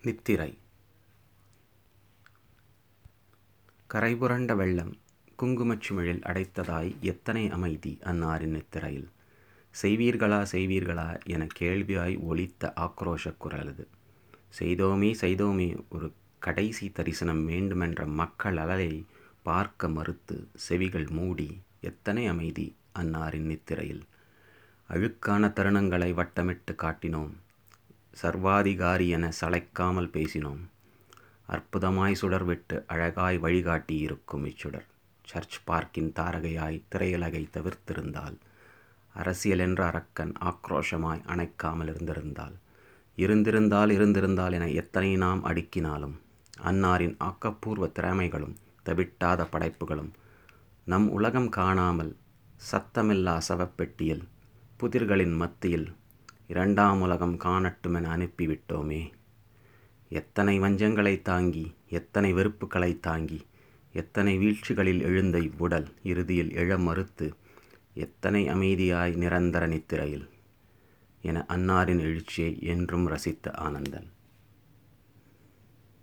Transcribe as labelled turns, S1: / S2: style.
S1: நித்திரை கரைபுரண்ட வெள்ளம் குங்குமச்சிமிழில் அடைத்ததாய் எத்தனை அமைதி அன்னாரின் நித்திரையில் செய்வீர்களா செய்வீர்களா என கேள்வியாய் ஒலித்த ஆக்ரோஷக் குரலது செய்தோமே செய்தோமே ஒரு கடைசி தரிசனம் வேண்டுமென்ற மக்கள் அலலை பார்க்க மறுத்து செவிகள் மூடி எத்தனை அமைதி அன்னாரின் நித்திரையில் அழுக்கான தருணங்களை வட்டமிட்டு காட்டினோம் சர்வாதிகாரி என சளைக்காமல் பேசினோம் அற்புதமாய் சுடர்விட்டு அழகாய் வழிகாட்டி இருக்கும் இச்சுடர் சர்ச் பார்க்கின் தாரகையாய் திரையுலகை தவிர்த்திருந்தால் அரசியல் என்ற அரக்கன் ஆக்ரோஷமாய் அணைக்காமல் இருந்திருந்தால் இருந்திருந்தால் இருந்திருந்தால் என எத்தனை நாம் அடுக்கினாலும் அன்னாரின் ஆக்கப்பூர்வ திறமைகளும் தவிட்டாத படைப்புகளும் நம் உலகம் காணாமல் சத்தமில்லா சவப்பெட்டியில் புதிர்களின் மத்தியில் இரண்டாம் உலகம் காணட்டுமென அனுப்பிவிட்டோமே எத்தனை வஞ்சங்களை தாங்கி எத்தனை வெறுப்புகளை தாங்கி எத்தனை வீழ்ச்சிகளில் எழுந்த இவ்வுடல் இறுதியில் எழ மறுத்து எத்தனை அமைதியாய் நிரந்தர நித்திரையில் என அன்னாரின் எழுச்சியை என்றும் ரசித்த ஆனந்தன்